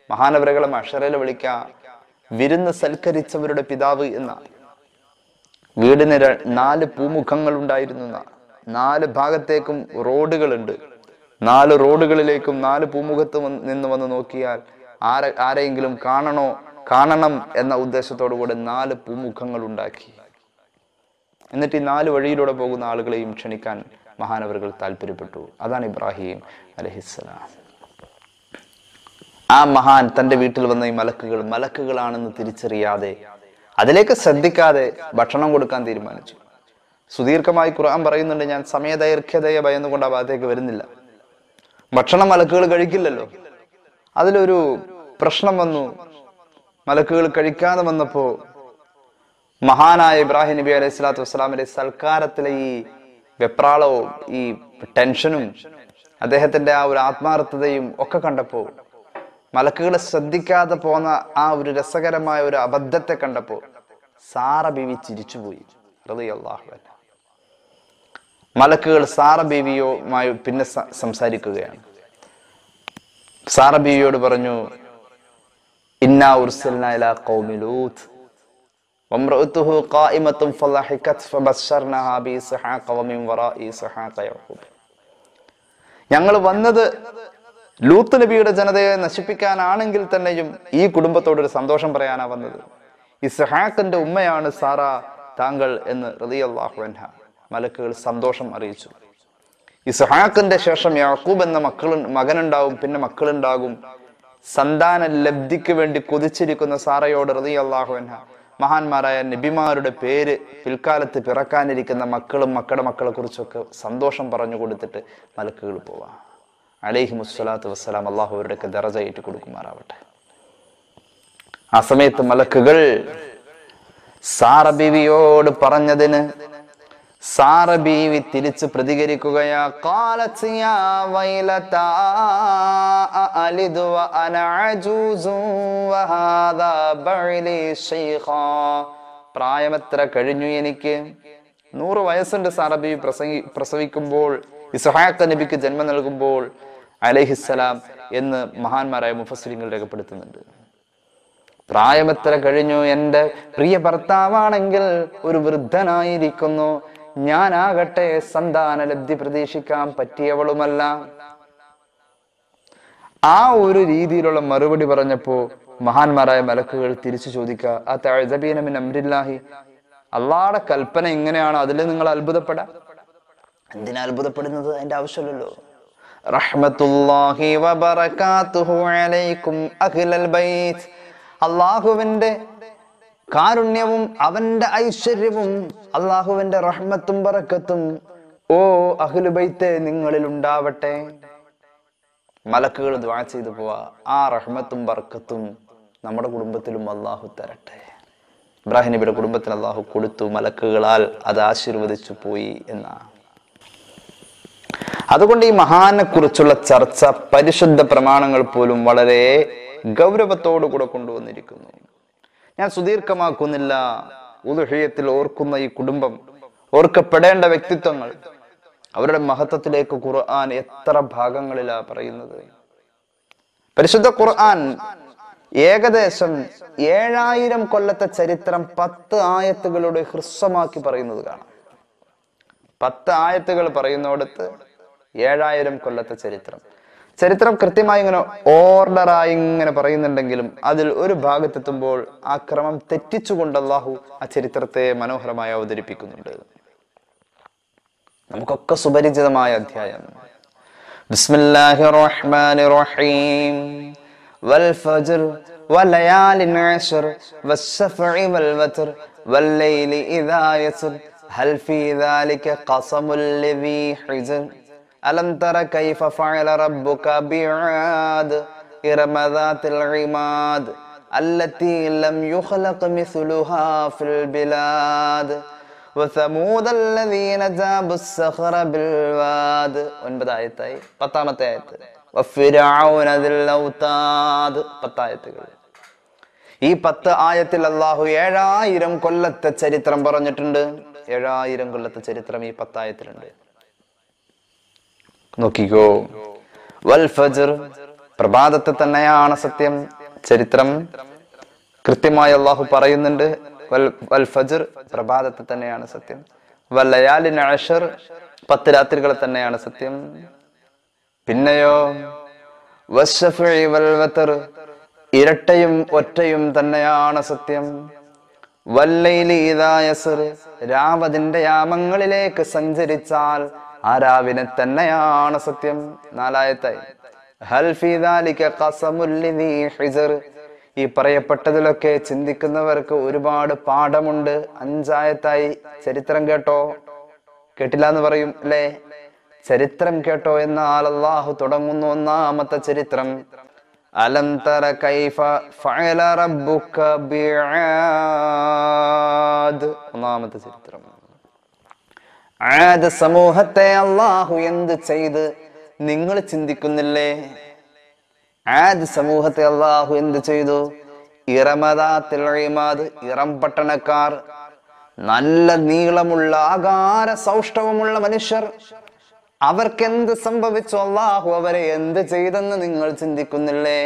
മഹാനവരകളെ അക്ഷരയിൽ വിളിക്കാം വിരുന്ന് സൽക്കരിച്ചവരുടെ പിതാവ് എന്നാണ് വീടിന് ര- നാല് പൂമുഖങ്ങൾ ഉണ്ടായിരുന്നു എന്നാണ്. നാല് ഭാഗത്തേക്കും റോഡുകളുണ്ട് നാല് റോഡുകളിലേക്കും നാല് പൂമുഖത്ത് വന്ന് നിന്ന് വന്ന് നോക്കിയാൽ ആരെ ആരെയെങ്കിലും കാണണോ കാണണം എന്ന ഉദ്ദേശത്തോടു കൂടെ നാല് പൂമുഖങ്ങൾ ഉണ്ടാക്കി എന്നിട്ട് ഈ നാല് വഴിയിലൂടെ പോകുന്ന ആളുകളെയും ക്ഷണിക്കാൻ മഹാനവറുകൾ താല്പര്യപ്പെട്ടു അതാണ് ഇബ്രാഹിം അലഹിസ്സലാം ആ മഹാൻ തന്റെ വീട്ടിൽ വന്ന ഈ മലക്കുകൾ മലക്കുകളാണെന്ന് തിരിച്ചറിയാതെ അതിലേക്ക് ശ്രദ്ധിക്കാതെ ഭക്ഷണം കൊടുക്കാൻ തീരുമാനിച്ചു സുദീർഘമായി ഖുർആൻ പറയുന്നുണ്ട് ഞാൻ സമയദൈർഘ്യതയെ ഭയന്നുകൊണ്ട് ആ ഭാഗത്തേക്ക് വരുന്നില്ല ഭക്ഷണം മലക്കുകൾ കഴിക്കില്ലല്ലോ അതിലൊരു പ്രശ്നം വന്നു മലക്കുകൾ കഴിക്കാതെ വന്നപ്പോ മഹാനായ ഇബ്രാഹിം നബി അലൈഹി സ്വലാത്തു വസ്സലാമിന്റെ സൽക്കാരത്തിലെ ഈ വെപ്രാളവും ഈ ടെൻഷനും അദ്ദേഹത്തിന്റെ ആ ഒരു ആത്മാർത്ഥതയും ഒക്കെ കണ്ടപ്പോ മലക്കുകളെ ശ്രദ്ധിക്കാതെ പോന്ന ആ ഒരു രസകരമായ ഒരു അബദ്ധത്തെ കണ്ടപ്പോ സാറ ബീവി ചിരിച്ചുപോയി റളിയല്ലാഹു അൻഹ. മലക്കുകൾ സാറ ബീവിയുമായി പിന്നെ സ- സംസാരിക്കുകയാണ് സാറ ബീവിയോട് പറഞ്ഞു ഇന്നാ ഉർസൽന ഇലാ ഖൗമി ലൂത്ത് وامرأته قائمة فضحكت فبشرناها بإسحاق ومن وراء إسحاق يعقوب ഞങ്ങൾ വന്നത് ലൂത്ത് നബിയുടെ ജനതയെ നശിപ്പിക്കാനാണെങ്കിൽ തന്നെയും ഈ കുടുംബത്തോട് ഒരു സന്തോഷം പറയാനാ വന്നത് ഇസ്ഹാഖിന്റെ ഉമ്മയാണ് സാറ താങ്കൾ എന്ന് റളിയല്ലാഹു അൻഹ മലക്കുകൾ സന്തോഷം അറിയിച്ചു ഇസ്ഹാഖിന്റെ ശേഷം യാക്കൂബ് എന്ന മക്കൾ മകനുണ്ടാവും പിന്നെ മക്കളുണ്ടാകും സന്താന ലബ്ധിക്ക് വേണ്ടി കൊതിച്ചിരിക്കുന്ന സാറയോട് റളിയല്ലാഹു അൻഹ മഹാന്മാരായ നബിമാരുടെ പേര് പിൽക്കാലത്ത് പിറക്കാനിരിക്കുന്ന മക്കളും മക്കളുടെ മക്കളെ കുറിച്ചൊക്കെ സന്തോഷം പറഞ്ഞു കൊടുത്തിട്ട് മലക്കുകൾ പോവാ അലൈഹി മുസ്വലാത്തു വസ്സലാം അള്ളാഹു അവരുടെയൊക്കെ ദറജ ഏറ്റി കൊടുക്കുമാറാവട്ടെ ആ സമയത്ത് മലക്കുകൾ സാറ ബീവിയോട് പറഞ്ഞതിന് സാറ ബീവി തിരിച്ച് പ്രതികരിക്കുകയാ "ഖാലത് യാ വൈലതാ അലിദു വ അന അജൂസു വഹാദാ ബഅലി ശൈഖാ." പ്രായമെത്ര കഴിഞ്ഞു എനിക്ക് നൂറ് വയസ്സുണ്ട് സാറ ബീവി പ്രസംഗി പ്രസവിക്കുമ്പോൾ ഇസ്ഹാഖ് നബിക്ക് ജന്മം നൽകുമ്പോൾ അലൈഹിസ്സലാം എന്ന് മഹാന്മാരായ മുഫസ്സിരിങ്ങൾ രേഖപ്പെടുത്തുന്നുണ്ട് പ്രായമെത്ര കഴിഞ്ഞു എൻ്റെ പ്രിയ ഭർത്താവാണെങ്കിൽ ഒരു വൃദ്ധനായിരിക്കുന്നു ഞാനാകട്ടെ സന്താന ലബ്ധി പ്രതീക്ഷിക്കാൻ പറ്റിയവളുമല്ല ആ ഒരു രീതിയിലുള്ള മറുപടി പറഞ്ഞപ്പോ മഹാന്മാരായ മലക്കുകൾ തിരിച്ചു ചോദിക്കുക ആ തഴബീനമിൻ അമ്രില്ലാഹി അള്ളാടെ കൽപ്പന ഇങ്ങനെയാണ് അതിൽ നിങ്ങൾ അത്ഭുതപ്പെടാ എന്തിനാ അത്ഭുതപ്പെടുന്നത് അതിന്റെ ആവശ്യമില്ലല്ലോ റഹ്മത്തുല്ലാഹി വബറകാതുഹു അലൈക്കും അഹ്ലൽ ബൈത്ത് അള്ളാഹുവിന്റെ കാരുണ്യവും അവന്റെ ഐശ്വര്യവും അള്ളാഹുവിന്റെ റഹ്മത്തും ബറക്കത്തും ഓ അഹ്ലുബൈത്തെ നിങ്ങളിൽ ഉണ്ടാവട്ടെ മലക്കുകൾ ദ്വാ ചെയ്തു പോവാ ആ റഹ്മത്തും ബർക്കത്തും നമ്മുടെ കുടുംബത്തിലും അള്ളാഹു തരട്ടെ ഇബ്രാഹിം നബിയുടെ കുടുംബത്തിന് അള്ളാഹു കൊടുത്തു മലക്കുകളാൽ അത് ആശീർവദിച്ചു പോയി എന്നാണ് അതുകൊണ്ട് ഈ മഹാനെ കുറിച്ചുള്ള ചർച്ച പരിശുദ്ധ പ്രമാണങ്ങൾ പോലും വളരെ ഗൗരവത്തോടു കൂടെ കൊണ്ടുവന്നിരിക്കുന്നു ഞാൻ സുദീർഘമാക്കുന്നില്ല ഉദുഹയത്തിൽ ഓർക്കുന്ന ഈ കുടുംബം ഓർക്കപ്പെടേണ്ട വ്യക്തിത്വങ്ങൾ അവരുടെ മഹത്വത്തിലേക്ക് ഖുർആൻ എത്ര ഭാഗങ്ങളിലാ പറയുന്നത് പരിശുദ്ധ ഖുർആൻ ഏകദേശം ഏഴായിരം കൊല്ലത്തെ ചരിത്രം പത്ത് ആയത്തുകളുടെ ഹ്രസ്വമാക്കി പറയുന്നത് കാണാം പത്ത് ആയത്തുകൾ പറയുന്നിടത്ത് ഏഴായിരം കൊല്ലത്തെ ചരിത്രം ചരിത്രം കൃത്യമായി ഇങ്ങനെ ഓർഡറായി ഇങ്ങനെ പറയുന്നുണ്ടെങ്കിലും അതിൽ ഒരു ഭാഗത്തെത്തുമ്പോൾ ആ ക്രമം തെറ്റിച്ചുകൊണ്ട് അള്ളാഹു ആ ചരിത്രത്തെ മനോഹരമായി അവതരിപ്പിക്കുന്നുണ്ട് നമുക്കൊക്കെ സുപരിചിതമായ അധ്യായം ബിസ്മില്ലാഹി റഹ്മാനി റഹീം والفجر وليال عشر والشفع والوتر والليل إذا يسر هل في ذلك قسم لذي حجر ألم تر كيف فعل ربك بعاد إرم ذات العماد التي لم يخلق مثلها في البلاد وثمود الذين جابوا الصخر بالواد ഒൻപത് ആയത്തായി പത്താമത്തെ ആയത്ത് വഫിരഔന ദിൽ ഔതാദ് പത്തായത്തുകൾ ഈ പത്ത് ആയത്തിൽ അള്ളാഹു ഏഴായിരം കൊല്ലത്തെ ചരിത്രം പറഞ്ഞിട്ടുണ്ട് ഏഴായിരം കൊല്ലത്തെ ചരിത്രം ഈ പത്തായത്തിലുണ്ട് നോക്കിക്കോ വൽ ഫജർ പ്രഭാതത്തെ തന്നെയാണ് സത്യം ചരിത്രം കൃത്യമായി അള്ളാഹു പറയുന്നുണ്ട് വൽ- വൽ ഫജ്ർ പ്രഭാതത്തെ തന്നെയാണ് സത്യം വല്ലയാലിൻ അഷർ പത്ത് രാത്രികളെ തന്നെയാണ് സത്യം പിന്നെയോ വശഫഇ വൽ വതർ ഇരട്ടയും ഒറ്റയും തന്നെയാണ് സത്യം വല്ലൈലി ഇദാ യസ്ർ രാവതിന്റെ യാമങ്ങളിലേക്ക് സഞ്ചരിച്ചാൽ ആ രാവിനെ തന്നെയാണ് സത്യം നാലായത്തായി ഹൽ ഫീ ദാലിക ഖസമുൽ ലിദീ ഹിജർ ഈ പറയപ്പെട്ടതിലൊക്കെ ചിന്തിക്കുന്നവർക്ക് ഒരുപാട് പാഠമുണ്ട് അഞ്ചായത്തായി ചരിത്രം കേട്ടോ കേട്ടില്ല എന്ന് പറയും അല്ലേ ചരിത്രം കേട്ടോ എന്നാൽ അള്ളാഹു തുടങ്ങുന്നു ഒന്നാമത്തെ ചരിത്രം അലം തറ കൈഫ ഫഅല റബ്ബുക ബിആദ് ഒന്നാമത്തെ ചരിത്രം ആദ് സമൂഹത്തെ അള്ളാഹു എന്ത് ചെയ്ത് നിങ്ങൾ ചിന്തിക്കുന്നില്ലേ ആദ് സമൂഹത്തെ അള്ളാഹു എന്ത് ചെയ്തു ഇറമദാത്തിൽ ഇമാദ് ഇറം പട്ടണക്കാർ നല്ല നീളമുള്ള ആകാര സൗഷ്ഠവമുള്ള മനുഷ്യർ അവർക്ക് എന്ത് സംഭവിച്ചു അള്ളാഹു അവരെ എന്ത് ചെയ്തെന്ന് നിങ്ങൾ ചിന്തിക്കുന്നില്ലേ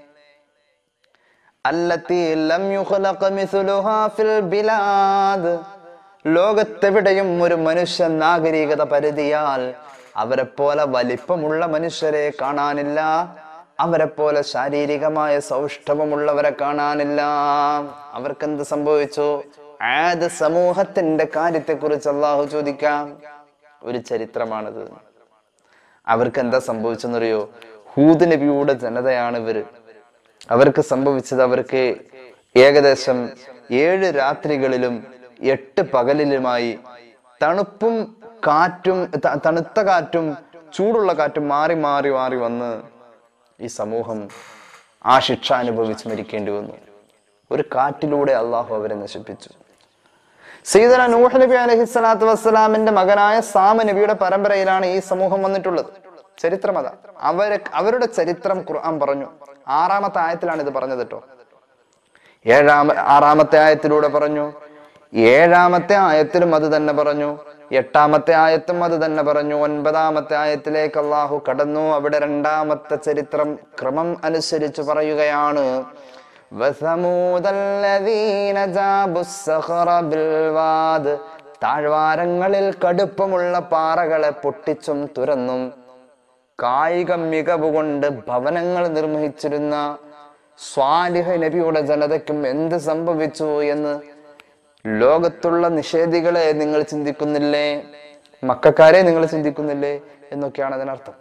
അല്ലത്തി ലം യുഖ്ലഖ മിസ്ലുഹാ ഫിൽ ബിലാദ് ലോകത്തെവിടെയും ഒരു മനുഷ്യ നാഗരികത പരിധിയാൽ അവരെ പോലെ വലിപ്പമുള്ള മനുഷ്യരെ കാണാനില്ല അവരെ പോലെ ശാരീരികമായ സൗഷ്ഠവമുള്ളവരെ കാണാനില്ല അവർക്ക് എന്ത് സംഭവിച്ചു ആദ് സമൂഹത്തിന്റെ കാര്യത്തെ കുറിച്ച് അള്ളാഹു ചോദിക്കാം ഒരു ചരിത്രമാണിത് അവർക്ക് എന്താ സംഭവിച്ചെന്നറിയോ ഹൂദ് നബിയുടെ ജനതയാണ് ഇവര് അവർക്ക് സംഭവിച്ചത് അവർക്ക് ഏകദേശം ഏഴ് രാത്രികളിലും എട്ട് പകലിലുമായി തണുപ്പും കാറ്റും ത- തണുത്ത കാറ്റും ചൂടുള്ള കാറ്റും മാറി മാറി മാറി വന്ന് ഈ സമൂഹം ആ ശിക്ഷ അനുഭവിച്ച് മരിക്കേണ്ടി വന്നു ഒരു കാറ്റിലൂടെ അള്ളാഹു അവരെ നശിപ്പിച്ചു സീദന നൂഹ് നബി അലഹി സ്വലാത്തു വസ്സലാമിന്റെ മകനായ സാമ നബിയുടെ പരമ്പരയിലാണ് ഈ സമൂഹം വന്നിട്ടുള്ളത് ചരിത്രം അതാ അവര് അവരുടെ ചരിത്രം ഖുർആൻ പറഞ്ഞു ആറാമത്തെ ആയത്തിലാണ് ഇത് പറഞ്ഞത് കേട്ടോ ഏഴാമ ആറാമത്തെ ആയത്തിലൂടെ പറഞ്ഞു ഏഴാമത്തെ ആയത്തിലും അത് തന്നെ പറഞ്ഞു എട്ടാമത്തെ ആയത്തും അത് തന്നെ പറഞ്ഞു ഒൻപതാമത്തെ ആയത്തിലേക്ക് അള്ളാഹു കടന്നു അവിടെ രണ്ടാമത്തെ ചരിത്രം ക്രമം അനുസരിച്ച് പറയുകയാണ് وثمود الذين جابوا الصخر بالواد താഴ്വാരങ്ങളിൽ കടുപ്പമുള്ള പാറകളെ പൊട്ടിച്ചും തുരന്നും കായിക മികവ് കൊണ്ട് ഭവനങ്ങൾ നിർമ്മിച്ചിരുന്ന സ്വാലിഹ നബിയുടെ ജനതയ്ക്കും എന്ത് സംഭവിച്ചു എന്ന് ലോകത്തുള്ള നിഷേധികളെ നിങ്ങൾ ചിന്തിക്കുന്നില്ലേ മക്കാരെ നിങ്ങൾ ചിന്തിക്കുന്നില്ലേ എന്നൊക്കെയാണ് അതിനർത്ഥം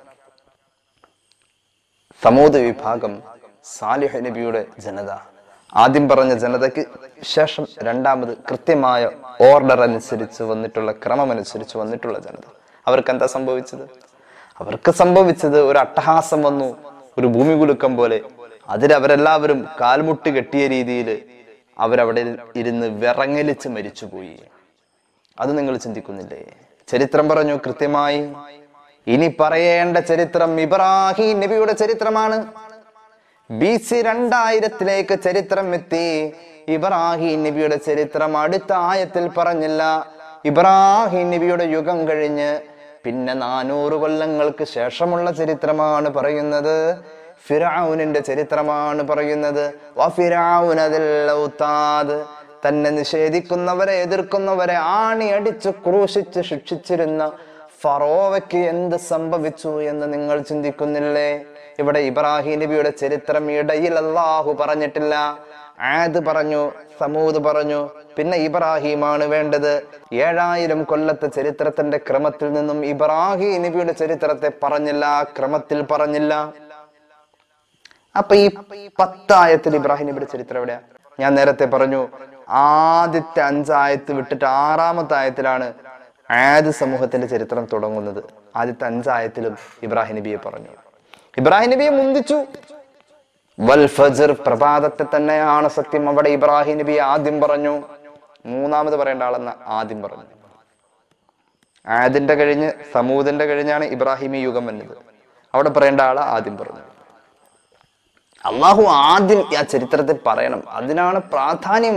സമൂത് വിഭാഗം സാലിഹ് നബിയുടെ ജനത ആദ്യം പറഞ്ഞ ജനതയ്ക്ക് ശേഷം രണ്ടാമത് കൃത്യമായ ഓർഡർ അനുസരിച്ച് വന്നിട്ടുള്ള ക്രമം അനുസരിച്ച് വന്നിട്ടുള്ള ജനത അവർക്ക് എന്താ സംഭവിച്ചത് അവർക്ക് സംഭവിച്ചത് ഒരു അട്ടഹാസം വന്നു ഒരു ഭൂമി കുലുക്കം പോലെ അതിൽ അവരെല്ലാവരും കാൽമുട്ട് കെട്ടിയ രീതിയിൽ അവരവിടെ ഇരുന്ന് വിറങ്ങലിച്ച് മരിച്ചുപോയി അത് നിങ്ങൾ ചിന്തിക്കുന്നില്ലേ ചരിത്രം പറഞ്ഞു കൃത്യമായി ഇനി പറയേണ്ട ചരിത്രം ഇബ്രാഹിം നബിയുടെ ചരിത്രമാണ് ബി സി രണ്ടായിരത്തിലേക്ക് ചരിത്രം എത്തി ഇബ്രാഹിം നബിയുടെ ചരിത്രം അടുത്ത ആയത്തിൽ പറഞ്ഞില്ല ഇബ്രാഹിം നബിയുടെ യുഗം കഴിഞ്ഞ് പിന്നെ നാനൂറ് കൊല്ലങ്ങൾക്ക് ശേഷമുള്ള ചരിത്രമാണ് പറയുന്നത് ഫിറൌനിന്റെ ചരിത്രമാണ് പറയുന്നത് വഫിറഔന ദിൽ ഔതാദ്. തന്നെ നിഷേധിക്കുന്നവരെ എതിർക്കുന്നവരെ ആണി അടിച്ച് ക്രൂശിച്ച് ശിക്ഷിച്ചിരുന്ന ഫറോവയ്ക്ക് എന്ത് സംഭവിച്ചു എന്ന് നിങ്ങൾ ചിന്തിക്കുന്നില്ലേ ഇവിടെ ഇബ്രാഹിം നബിയുടെ ചരിത്രം ഇടയിൽ അള്ളാഹു പറഞ്ഞിട്ടില്ല ആദ് പറഞ്ഞു സമൂദ് പറഞ്ഞു പിന്നെ ഇബ്രാഹിമാണ് വേണ്ടത് ഏഴായിരം കൊല്ലത്തെ ചരിത്രത്തിന്റെ ക്രമത്തിൽ നിന്നും ഇബ്രാഹിം നബിയുടെ ചരിത്രത്തെ പറഞ്ഞില്ല ആ ക്രമത്തിൽ പറഞ്ഞില്ല അപ്പൊ ഈ പത്തായത്തിൽ ഇബ്രാഹിം നബിയുടെ ചരിത്രം എവിടെയാ ഞാൻ നേരത്തെ പറഞ്ഞു ആദ്യത്തെ അഞ്ചായത്ത് വിട്ടിട്ട് ആറാമത്തെ ആയത്തിലാണ് ആദ് സമൂഹത്തിന്റെ ചരിത്രം തുടങ്ങുന്നത് ആദ്യത്തെ അഞ്ചായത്തിലും ഇബ്രാഹിം നബിയെ പറഞ്ഞു ഇബ്രാഹിം നബിയെ മുന്തിച്ചു വൽ ഫജർ പ്രഭാതത്തെ തന്നെയാണ് സത്യം അവിടെ ഇബ്രാഹിം നബി ആദ്യം പറഞ്ഞു മൂന്നാമത് പറയേണ്ട ആളെന്ന് ആദ്യം പറഞ്ഞു ആദിന്റെ കഴിഞ്ഞ് സമൂദിന്റെ കഴിഞ്ഞാണ് ഇബ്രാഹിമി യുഗം വന്നത് അവിടെ പറയേണ്ട ആള് ആദ്യം പറഞ്ഞു അള്ളാഹു ആദ്യം ആ ചരിത്രത്തെ പറയണം അതിനാണ് പ്രാധാന്യം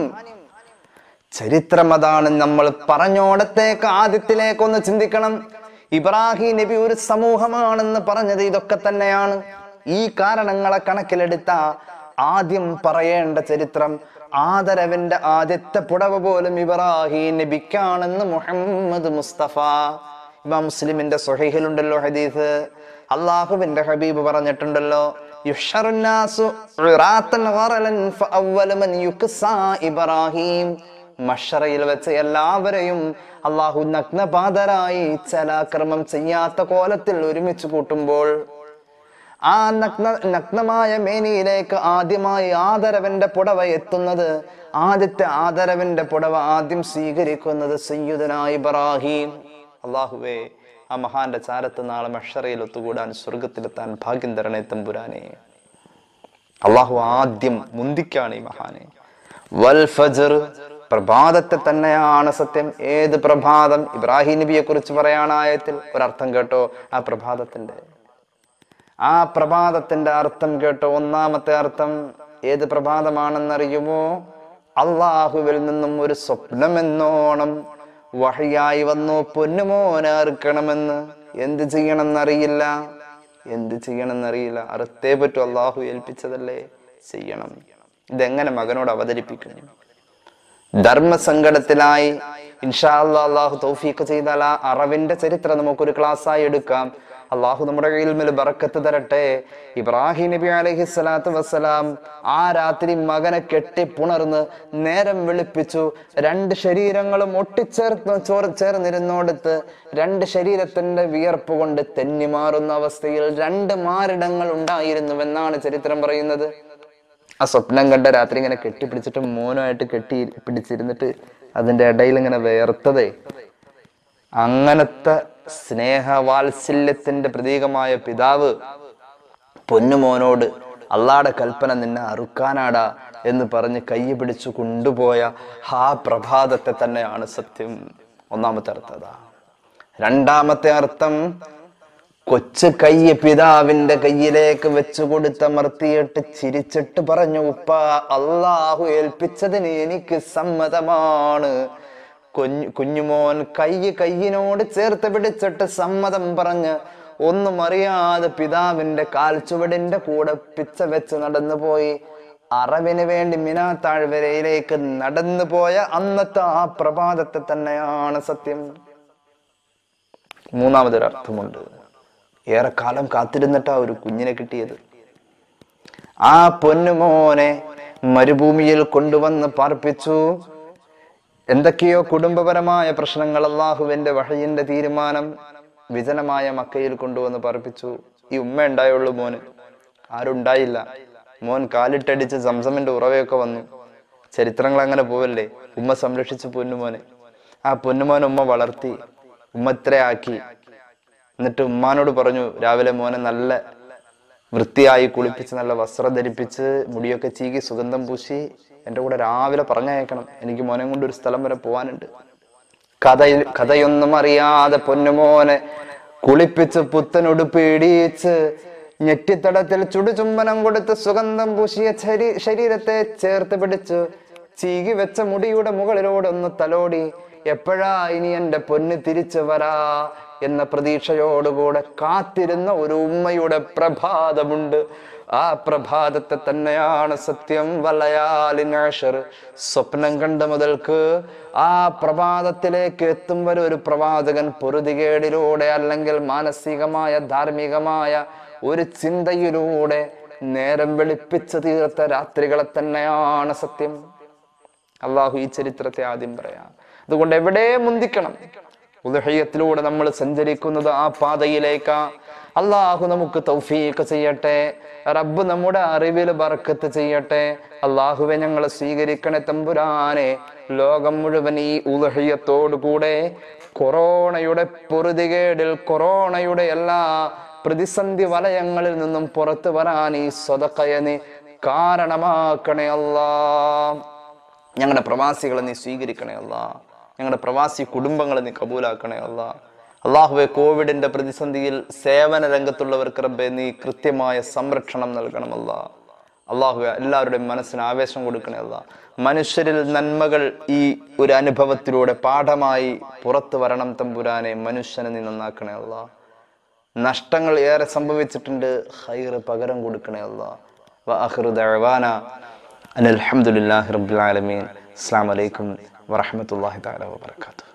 ചരിത്രം അതാണ് നമ്മൾ പറഞ്ഞോടത്തേക്ക് ആദ്യത്തിലേക്ക് ഒന്ന് ചിന്തിക്കണം ഇബ്രാഹിം നബി ഒരു സമൂഹമാണെന്ന് പറഞ്ഞത് ഇതൊക്കെ തന്നെയാണ് ഈ കാരണങ്ങളെ കണക്കിലെടുത്ത ആദ്യം പറയേണ്ട ചരിത്രം ആദരവിന്റെ ആദ്യത്തെ പുടവ പോലും ഇബ്രാഹിം നബിക്കാണെന്ന് മുഹമ്മദ് മുസ്തഫ ഇമാം മുസ്ലിമിന്റെ സ്വഹീഹിലുണ്ടല്ലോ ഹദീസ് അള്ളാഹുവിന്റെ ഹബീബ് പറഞ്ഞിട്ടുണ്ടല്ലോ യുഹ്ശറുന്നാസു ഉറാത്തൻ ഗറലൻ ഫഅവ്വല മൻ യുക്സാ ഇബ്രാഹിം മഷറയിൽ വെച്ച് എല്ലാവരെയും അള്ളാഹു നഗ്നപാതരായി ചലാക്രമം ചെയ്യാത്ത കോലത്തിൽ ഒരുമിച്ച് കൂട്ടുമ്പോൾ ആ നഗ്ന നഗ്നമായ മേനിയിലേക്ക് ആദ്യമായി ആദരവന്റെ പുടവ എത്തുന്നത് ആദ്യത്തെ ആദരവന്റെ പുടവ ആദ്യം സ്വീകരിക്കുന്നത് സയ്യുദന ഇബ്രാഹിം അള്ളാഹുവേ ആ മഹാന്റെ ചാരത്ത് നാളെ മഷറയിൽ ഒത്തുകൂടാൻ സ്വർഗത്തിലെത്താൻ ഭാഗ്യം തരണേ തമ്പുരാനെ അള്ളാഹു ആദ്യം മുന്തിക്കാണ് ഈ മഹാനെ വൽ ഫജർ പ്രഭാതത്തെ തന്നെയാണ് സത്യം ഏത് പ്രഭാതം ഇബ്രാഹിം നബിയെ കുറിച്ച് പറയാണ് ആയത്തിൽ ഒരർത്ഥം കേട്ടോ ആ പ്രഭാതത്തിന്റെ ആ പ്രഭാതത്തിന്റെ അർത്ഥം കേട്ടോ ഒന്നാമത്തെ അർത്ഥം ഏത് പ്രഭാതമാണെന്നറിയുമോ അള്ളാഹുവിൽ നിന്നും ഒരു സ്വപ്നമെന്നോണം വഹിയായി വന്നു പൊന്നുമോനെ അറുക്കണമെന്ന് എന്ത് ചെയ്യണമെന്നറിയില്ല എന്ത് ചെയ്യണമെന്നറിയില്ല അറുത്തേ പറ്റൂ അള്ളാഹു ഏൽപ്പിച്ചതല്ലേ ചെയ്യണം ഇതെങ്ങനെ മകനോട് അവതരിപ്പിക്കും ധർമ്മസങ്കടത്തിലായി ഇൻഷാ അല്ലാ അള്ളാഹു തൗഫീഖ് ചെയ്താൽ ആ അറവിന്റെ ചരിത്രം നമുക്കൊരു ക്ലാസ്സായി എടുക്കാം അള്ളാഹു നമ്മുടെ കയ്യിൽ ബറക്കത്ത് തരട്ടെ ഇബ്രാഹിം നബി അലൈഹി സ്വലാത്തു വസ്സലാം ആ രാത്രി മകനെ കെട്ടിപ്പുണർന്ന് നേരം വെളുപ്പിച്ചു രണ്ട് ശരീരങ്ങളും ഒട്ടിച്ചേർത്ത് ചോർ ചേർന്നിരുന്നോടത്ത് രണ്ട് ശരീരത്തിന്റെ വിയർപ്പ് കൊണ്ട് തെന്നിമാറുന്ന അവസ്ഥയിൽ രണ്ട് മാറിടങ്ങൾ ഉണ്ടായിരുന്നുവെന്നാണ് ചരിത്രം പറയുന്നത് ആ സ്വപ്നം കണ്ട രാത്രി ഇങ്ങനെ കെട്ടിപ്പിടിച്ചിട്ട് മോനുമായിട്ട് കെട്ടി പിടിച്ചിരുന്നിട്ട് അതിന്റെ ഇടയിൽ ഇങ്ങനെ വേർത്തതേ അങ്ങനത്തെ സ്നേഹവാത്സല്യത്തിന്റെ പ്രതീകമായ പിതാവ് പൊന്നുമോനോട് അള്ളാടെ കൽപ്പന നിന്നെ അറുക്കാനാടാ എന്ന് പറഞ്ഞ് കൈ പിടിച്ചു കൊണ്ടുപോയ ആ പ്രഭാതത്തെ തന്നെയാണ് സത്യം ഒന്നാമത്തെ അർത്ഥം അതാ രണ്ടാമത്തെ അർത്ഥം കൊച്ചു കയ്യ് പിതാവിന്റെ കയ്യിലേക്ക് വെച്ചു കൊടുത്തമർത്തിയിട്ട് ചിരിച്ചിട്ട് പറഞ്ഞു ഉപ്പ അള്ളാഹു ഏൽപ്പിച്ചതിന് എനിക്ക് സമ്മതമാണ് കുഞ്ഞു കുഞ്ഞുമോൻ കയ്യ് കയ്യിനോട് ചേർത്ത് പിടിച്ചിട്ട് സമ്മതം പറഞ്ഞ് ഒന്നും അറിയാതെ പിതാവിന്റെ കാൽച്ചുവടിന്റെ കൂടെ പിച്ച വെച്ച് നടന്നു പോയി അറവിന് വേണ്ടി മിനാ താഴ്വരയിലേക്ക് നടന്നു പോയ അന്നത്തെ ആ പ്രഭാതത്തെ തന്നെയാണ് സത്യം മൂന്നാമതൊരു അർത്ഥമുണ്ട് ഏറെക്കാലം കാത്തിരുന്നിട്ടാ ഒരു കുഞ്ഞിനെ കിട്ടിയത് ആ പൊന്നുമോനെ മരുഭൂമിയിൽ കൊണ്ടുവന്ന് പാർപ്പിച്ചു എന്തൊക്കെയോ കുടുംബപരമായ പ്രശ്നങ്ങൾ അള്ളാഹുവിന്റെ വഹയിന്റെ തീരുമാനം വിജനമായ മക്കയിൽ കൊണ്ടുവന്ന് പാർപ്പിച്ചു ഈ ഉമ്മ ഉണ്ടായുള്ളൂ മോന് ആരുണ്ടായില്ല മോൻ കാലിട്ടടിച്ച് സംസമിന്റെ ഉറവയൊക്കെ വന്നു ചരിത്രങ്ങൾ അങ്ങനെ പോവല്ലേ ഉമ്മ സംരക്ഷിച്ചു പൊന്നുമോനെ ആ പൊന്നുമോനെ ഉമ്മ വളർത്തി ഉമ്മ ഇത്രയാക്കി എന്നിട്ട് ഉമ്മാനോട് പറഞ്ഞു രാവിലെ മോനെ നല്ല വൃത്തിയായി കുളിപ്പിച്ച് നല്ല വസ്ത്രം ധരിപ്പിച്ച് മുടിയൊക്കെ ചീകി സുഗന്ധം പൂശി എൻ്റെ കൂടെ രാവിലെ പറഞ്ഞയക്കണം എനിക്ക് മോനെ കൊണ്ട് ഒരു സ്ഥലം വരെ പോവാനുണ്ട് കഥ കഥയൊന്നും അറിയാതെ പൊന്നുമോനെ കുളിപ്പിച്ച് പുത്തനുടുപ്പ് ഇടിയിച്ച് ഞെറ്റിത്തടത്തിൽ ചുടുചുംബനം കൊടുത്ത് സുഗന്ധം പൂശിയ ശരീ ശരീരത്തെ ചേർത്ത് പിടിച്ചു ചീകി വെച്ച മുടിയുടെ മുകളിലൂടെ ഒന്ന് തലോടി എപ്പോഴാ ഇനി എന്റെ പൊന്ന് തിരിച്ചു വരാ എന്ന പ്രതീക്ഷയോടുകൂടെ കാത്തിരുന്ന ഒരു ഉമ്മയുടെ പ്രഭാതമുണ്ട് ആ പ്രഭാതത്തെ തന്നെയാണ് സത്യം വലയാലിനാഷർ സ്വപ്നം കണ്ട മുതൽക്ക് ആ പ്രഭാതത്തിലേക്ക് എത്തും വരെ ഒരു പ്രവാചകൻ പൊറുതികേടിലൂടെ അല്ലെങ്കിൽ മാനസികമായ ധാർമ്മികമായ ഒരു ചിന്തയിലൂടെ നേരം വെളുപ്പിച്ച് തീർത്ത രാത്രികളെ തന്നെയാണ് സത്യം അള്ളാഹു ഈ ചരിത്രത്തെ ആദ്യം പറയാം അതുകൊണ്ട് എവിടെ മുന്തിക്കണം ഉദഹയത്തിലൂടെ നമ്മൾ സഞ്ചരിക്കുന്നത് ആ പാതയിലേക്കാ അള്ളാഹു നമുക്ക് തൗഫീഖ് ചെയ്യട്ടെ റബ്ബ് നമ്മുടെ അറിവിൽ ബർക്കത്ത് ചെയ്യട്ടെ അള്ളാഹുവെ ഞങ്ങളെ സ്വീകരിക്കണേ തമ്പുരാനെ ലോകം മുഴുവൻ ഈ ഉദഹയത്തോടു കൂടെ കൊറോണയുടെ പൊറുതികേടിൽ കൊറോണയുടെ എല്ലാ പ്രതിസന്ധി വലയങ്ങളിൽ നിന്നും പുറത്തു വരാൻ ഈ സ്വതക്കയെ നീ കാരണമാക്കണേ അല്ലാ ഞങ്ങളുടെ പ്രവാസികളെ നീ സ്വീകരിക്കണേ അല്ല ഞങ്ങളുടെ പ്രവാസി കുടുംബങ്ങളെ നീ കബൂലാക്കണേ അല്ല അള്ളാഹുവെ കോവിഡിന്റെ പ്രതിസന്ധിയിൽ സേവന രംഗത്തുള്ളവർക്ക് റബ്ബെ നീ കൃത്യമായ സംരക്ഷണം നൽകണമല്ല അള്ളാഹുവെ എല്ലാവരുടെയും മനസ്സിന് ആവേശം കൊടുക്കണേ അല്ല മനുഷ്യരിൽ നന്മകൾ ഈ ഒരു അനുഭവത്തിലൂടെ പാഠമായി പുറത്തു വരണം തമ്പുരാനെ മനുഷ്യനെ നീ നന്നാക്കണേ അല്ല നഷ്ടങ്ങൾ ഏറെ സംഭവിച്ചിട്ടുണ്ട് ഹൈർ പകരം കൊടുക്കണേ അല്ലാ വആഖിറു ദഅവാന അനിൽ ഹംദുലില്ലാഹി റബ്ബിൽ ആലമീൻ അസ്സലാമു അലൈക്കും വറഹ്മത്തുള്ളാഹി തആല വബറകാതുഹു